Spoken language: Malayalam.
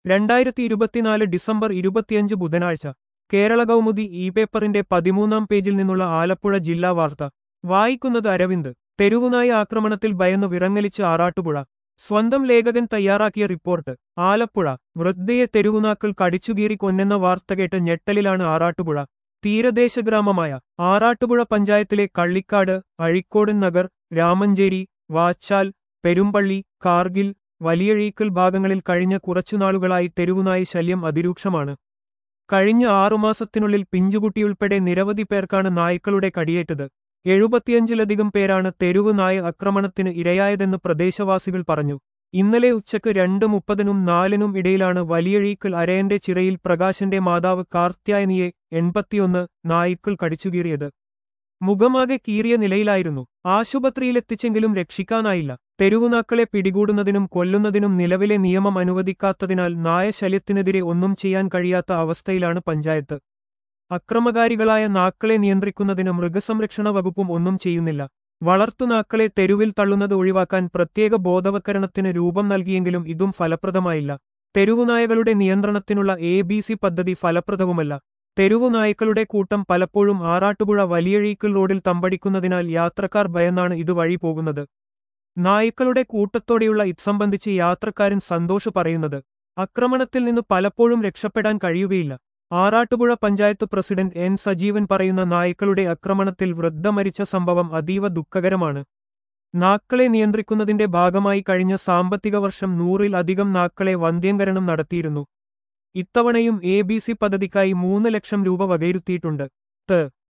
രണ്ടായിരത്തി ഇരുപത്തിനാല് ഡിസംബർ ഇരുപത്തിയഞ്ച് ബുധനാഴ്ച കേരള കൗമുദി ഇ പേപ്പറിന്റെ പതിമൂന്നാം പേജിൽ നിന്നുള്ള ആലപ്പുഴ ജില്ലാ വാർത്ത വായിക്കുന്നത് അരവിന്ദ് തെരുവുനായ ആക്രമണത്തിൽ ഭയന്ന് വിറങ്ങലിച്ച് ആറാട്ടുപുഴ സ്വന്തം ലേഖകൻ തയ്യാറാക്കിയ റിപ്പോർട്ട് ആലപ്പുഴ വൃദ്ധയെ തെരുവുനാക്കൾ കടിച്ചുകീറി കൊന്നെന്ന വാർത്ത കേട്ട് ഞെട്ടലിലാണ് ആറാട്ടുപുഴ തീരദേശ ഗ്രാമമായ ആറാട്ടുപുഴ പഞ്ചായത്തിലെ കള്ളിക്കാട് അഴിക്കോടൻ നഗർ രാമഞ്ചേരി വാച്ചാൽ പെരുമ്പള്ളി കാർഗിൽ വലിയഴീക്കൽ ഭാഗങ്ങളിൽ കഴിഞ്ഞ കുറച്ചുനാളുകളായി തെരുവുനായി ശല്യം അതിരൂക്ഷമാണ് കഴിഞ്ഞ ആറുമാസത്തിനുള്ളിൽ പിഞ്ചുകുട്ടിയുൾപ്പെടെ നിരവധി പേർക്കാണ് നായ്ക്കളുടെ കടിയേറ്റത് എഴുപത്തിയഞ്ചിലധികം പേരാണ് തെരുവ് നായ ആക്രമണത്തിന് ഇരയായതെന്ന് പ്രദേശവാസികൾ പറഞ്ഞു ഇന്നലെ ഉച്ചയ്ക്ക് രണ്ട് മുപ്പതിനും നാലിനും ഇടയിലാണ് വലിയഴീക്കൽ അരയന്റെ ചിറയിൽ പ്രകാശന്റെ മാതാവ് കാർത്യായനിയെ എൺപത്തിയൊന്ന് നായ്ക്കൾ കടിച്ചുകീറിയത് മുഖമാകെ കീറിയ നിലയിലായിരുന്നു ആശുപത്രിയിലെത്തിച്ചെങ്കിലും രക്ഷിക്കാനായില്ല തെരുവുനാക്കളെ പിടികൂടുന്നതിനും കൊല്ലുന്നതിനും നിലവിലെ നിയമം അനുവദിക്കാത്തതിനാൽ നായശല്യത്തിനെതിരെ ഒന്നും ചെയ്യാൻ കഴിയാത്ത അവസ്ഥയിലാണ് പഞ്ചായത്ത് അക്രമകാരികളായ നാക്കളെ നിയന്ത്രിക്കുന്നതിന് മൃഗസംരക്ഷണ വകുപ്പും ഒന്നും ചെയ്യുന്നില്ല വളർത്തുനാക്കളെ തെരുവിൽ തള്ളുന്നത് ഒഴിവാക്കാൻ പ്രത്യേക ബോധവൽക്കരണത്തിന് രൂപം നൽകിയെങ്കിലും ഇതും ഫലപ്രദമായില്ല തെരുവുനായകളുടെ നിയന്ത്രണത്തിനുള്ള എ ബി സി പദ്ധതി ഫലപ്രദവുമല്ല തെരുവുനായ്ക്കളുടെ കൂട്ടം പലപ്പോഴും ആറാട്ടുപുഴ വലിയഴീക്കൽ റോഡിൽ തമ്പടിക്കുന്നതിനാൽ യാത്രക്കാർ ഭയന്നാണ് ഇതുവഴി പോകുന്നത് നായ്ക്കളുടെ കൂട്ടത്തോടെയുള്ള ഇത് സംബന്ധിച്ച് യാത്രക്കാരൻ സന്തോഷ് പറയുന്നത് ആക്രമണത്തിൽ നിന്ന് പലപ്പോഴും രക്ഷപ്പെടാൻ കഴിയുകയില്ല ആറാട്ടുപുഴ പഞ്ചായത്ത് പ്രസിഡന്റ് എൻ സജീവൻ പറയുന്ന നായ്ക്കളുടെ ആക്രമണത്തിൽ വൃദ്ധ മരിച്ച സംഭവം അതീവ ദുഃഖകരമാണ് നാക്കളെ നിയന്ത്രിക്കുന്നതിന്റെ ഭാഗമായി കഴിഞ്ഞ സാമ്പത്തിക വർഷം നൂറിൽ അധികം നാക്കളെ വന്ധ്യംകരണം നടത്തിയിരുന്നു ഇത്തവണയും എ ബി സി പദ്ധതിക്കായി മൂന്ന് ലക്ഷം രൂപ വകയിരുത്തിയിട്ടുണ്ട് ത്